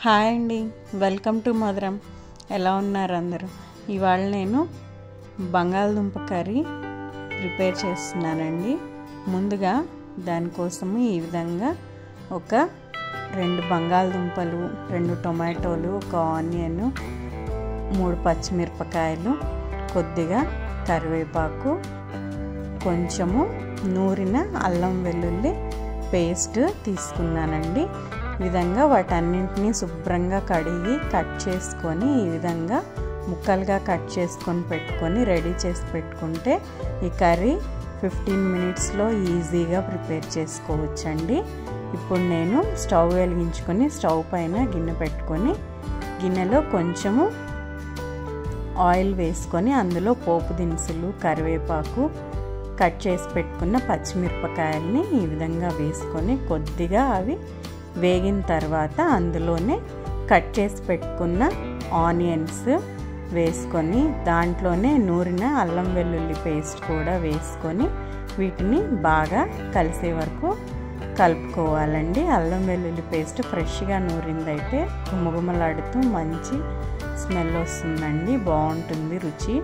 hi అండి welcome to మధురం ఎలా ఉన్నారు అందరూ ఇవాళ నేను బంగాళదుంప కర్రీ ప్రిపేర్ చేస్తున్నానండి ముందుగా దానికోసము ఈ విధంగా ఒక రెండు బంగాళదుంపలు రెండు టొమాటోలు ఒక ఆనియన్ మూడు పచ్చిమిరపకాయలు కొద్దిగా కరివేపాకు కొంచెము నూరిన అల్లం వెల్లుల్లి పేస్ట్ తీసుకున్నానండి ఈ విధంగా వాటన్నింటినీ శుభ్రంగా కడిగి కట్ చేసుకొని ఈ విధంగా ముక్కలుగా కట్ చేసుకొని పెట్టుకొని రెడీ చేసి పెట్టుకుంటే ఈ కర్రీ ఫిఫ్టీన్ మినిట్స్లో ఈజీగా ప్రిపేర్ చేసుకోవచ్చండి ఇప్పుడు నేను స్టవ్ వెలిగించుకొని స్టవ్ పైన గిన్నె పెట్టుకొని గిన్నెలో కొంచెము ఆయిల్ వేసుకొని అందులో పోపు దినుసులు కరివేపాకు కట్ చేసి పెట్టుకున్న పచ్చిమిరపకాయల్ని ఈ విధంగా వేసుకొని కొద్దిగా అవి వేగిన తర్వాత అందులోనే కట్ చేసి పెట్టుకున్న ఆనియన్స్ వేసుకొని దాంట్లోనే నూరిన అల్లం వెల్లుల్లి పేస్ట్ కూడా వేసుకొని వీటిని బాగా కలిసే వరకు కలుపుకోవాలండి అల్లం వెల్లుల్లి పేస్ట్ ఫ్రెష్గా నూరిందైతే గుమగుమలాడుతూ మంచి స్మెల్ వస్తుందండి బాగుంటుంది రుచి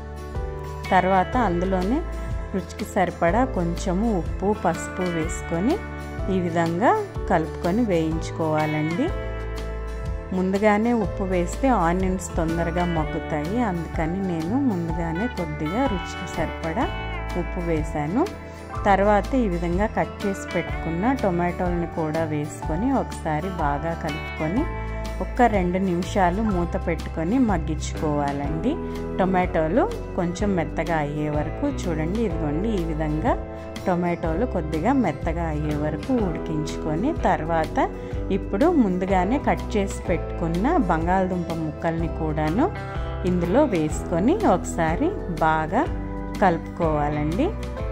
తర్వాత అందులోనే రుచికి సరిపడా కొంచెము ఉప్పు పసుపు వేసుకొని ఈ విధంగా కలుపుకొని వేయించుకోవాలండి ముందుగానే ఉప్పు వేస్తే ఆనియన్స్ తొందరగా మగ్గుతాయి అందుకని నేను ముందుగానే కొద్దిగా రుచికి సరిపడా ఉప్పు వేశాను తర్వాత ఈ విధంగా కట్ చేసి పెట్టుకున్న టొమాటోల్ని కూడా వేసుకొని ఒకసారి బాగా కలుపుకొని ఒక రెండు నిమిషాలు మూత పెట్టుకొని మగ్గించుకోవాలండి టొమాటోలు కొంచెం మెత్తగా అయ్యే వరకు చూడండి ఇదిగోండి ఈ విధంగా టొమాటోలు కొద్దిగా మెత్తగా అయ్యే వరకు ఉడికించుకొని తర్వాత ఇప్పుడు ముందుగానే కట్ చేసి పెట్టుకున్న బంగాళదుంప ముక్కల్ని కూడాను ఇందులో వేసుకొని ఒకసారి బాగా కలుపుకోవాలండి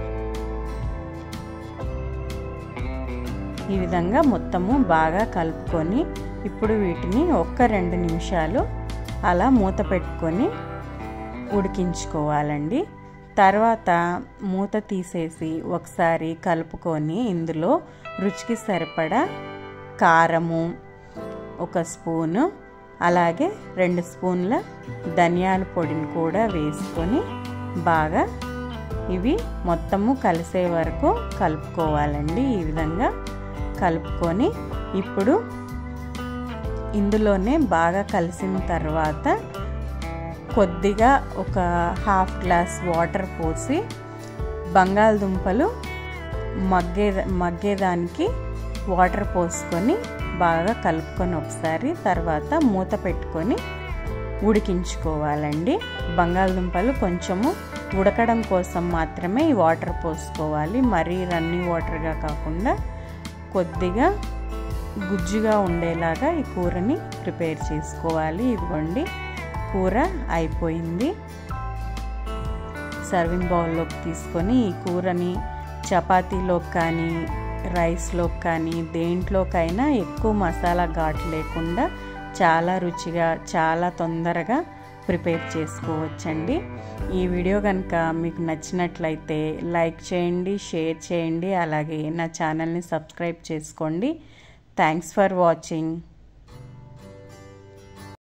ఈ విధంగా మొత్తము బాగా కలుపుకొని ఇప్పుడు వీటిని ఒక్క రెండు నిమిషాలు అలా మూత పెట్టుకొని ఉడికించుకోవాలండి తర్వాత మూత తీసేసి ఒకసారి కలుపుకొని ఇందులో రుచికి సరిపడా కారము ఒక స్పూను అలాగే రెండు స్పూన్ల ధనియాల పొడిని కూడా వేసుకొని బాగా ఇవి మొత్తము కలిసే వరకు కలుపుకోవాలండి ఈ విధంగా కలుపుకొని ఇప్పుడు ఇందులోనే బాగా కలిసిన తర్వాత కొద్దిగా ఒక హాఫ్ గ్లాస్ వాటర్ పోసి బంగాళదుంపలు మగ్గే మగ్గేదానికి వాటర్ పోసుకొని బాగా కలుపుకొని ఒకసారి తర్వాత మూత పెట్టుకొని ఉడికించుకోవాలండి బంగాళదుంపలు కొంచెము ఉడకడం కోసం మాత్రమే ఈ వాటర్ పోసుకోవాలి మరీ రన్నింగ్ వాటర్గా కాకుండా కొద్దిగా గుజ్జుగా ఉండేలాగా ఈ కూరని ప్రిపేర్ చేసుకోవాలి ఇదిగోండి కూర అయిపోయింది సర్వింగ్ బౌల్లోకి తీసుకొని ఈ కూరని చపాతీలోకి కానీ రైస్లోకి కానీ దేంట్లోకైనా ఎక్కువ మసాలా ఘాటు లేకుండా చాలా రుచిగా చాలా తొందరగా ప్రిపేర్ చేసుకోవచ్చండి ఈ వీడియో కనుక మీకు నచ్చినట్లయితే లైక్ చేయండి షేర్ చేయండి అలాగే నా ఛానల్ని సబ్స్క్రైబ్ చేసుకోండి థ్యాంక్స్ ఫర్ వాచింగ్